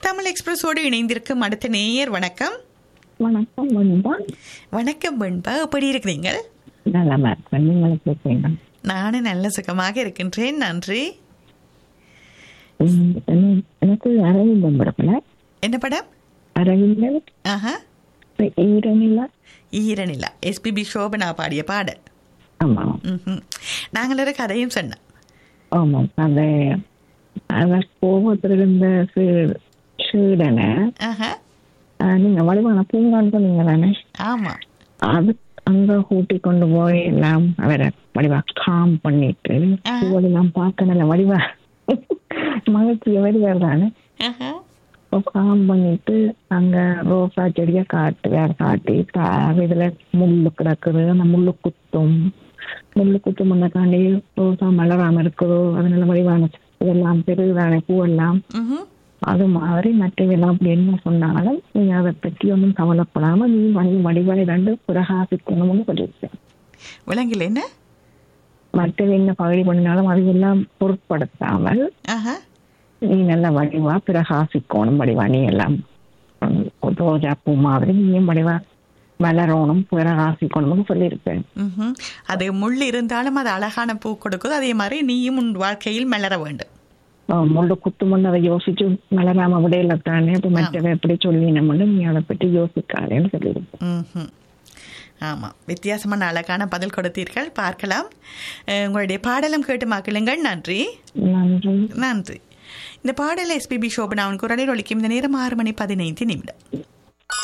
தமிழ் எக்ஸ்பிரஸோடு இணைந்திருக்கும் அடுத்த நேயர் வணக்கம் வணக்கம் வந்தா வணக்கம் வெண்பா எப்படி இருக்கிறீங்க நல்லா இருக்கேன் நீங்களும் கேட்குறீங்க நானும் நல்ல சுகமாக இருக்கின்றேன் நன்றி உம், என்ன- எனக்கு அரவிந்தம் படத்துல என்ன படம் அரவிந்தன் ஆஹா ஈரனில ஈரனிலா எஸ்பிபி சோபனா பாடிய பாடல் ஆமா ம்ஹும். நாங்கள் ஒரு கதையும் சொன்னோம் ஆமாம் அந்த அவர் கோபத்தில் இருந்த சீ- சீடனை ஆஹா ஆஹ், நீங்க வடிவான பூங்கான்னு சொன்னீங்க தானே ஆமா அது அங்க கூட்டி கொண்டு போய் எல்லாம் அவரை வடிவா காம் பண்ணிட்டு ஆ. பூவெல்லாம் பார்க்க நல்ல வடிவா மகிழ்ச்சி வடிவார் தானே ஆஹா காம் பண்ணிட்டு அங்க ரோசா செடியை காட்டு வேற காட்டி கா- இதுல முள்ளு கிடக்குது அந்த முள்ளு குத்தும் முள்ளு குத்து முன்னக்காண்டி ரோசா மலராம இருக்குதோ அதனால வடிவான இதெல்லாம் பெருகுதானே பூவெல்லாம் ம்ஹும். அது மாதிரி மற்றவெல்லாம் அப்படி என்ன சொன்னாலும் நீ அதை பற்றி ஒன்றும் கவலைப்படாம நீ வடி வடிவாய் ரெண்டு பிரகாசிக்கணும்னு சொல்லியிருக்கேன் விளங்கல என்ன மற்றது என்ன பகுதி பண்ணினாலும் அதையெல்லாம் பொருட்படுத்தாமல் ஆஹா நீ நல்ல வடிவா பிரகாசிக்கணும் வடிவா நீ எல்லாம் உம், ரோஜா பூ மாதிரி நீயும் வடிவா மலரணும் பிரகாசிக்கணும்னு சொல்லியிருப்பேன் ம்ஹும். அது முள் இருந்தாலும் அது அழகான பூ கொடுக்குது அதே மாதிரி நீயும் உன் வாழ்க்கையில் மலர வேண்டும் அஹ் முள்ளு குத்து முன்னு அதை யோசிச்சு மலராம விடையில தானே அப்ப மற்றதை எப்படி சொல்லினோம்னு நீ அதை பற்றி யோசிக்காதேன்னு சொல்லியிருப்பேன் ம்ஹும். ஆமாம் வித்தியாசமான அழகான பதில் கொடுத்தீர்கள் பார்க்கலாம் அஹ், உங்களுடைய பாடலும் கேட்டு மக்களுங்கள் நன்றி நன்றி நன்றி இந்த பாடல் எஸ்பிபி சோபனாவின் குரலில் ஒலிக்கும் இந்த நேரம் ஆறு மணி பதினைந்து நிமிடம்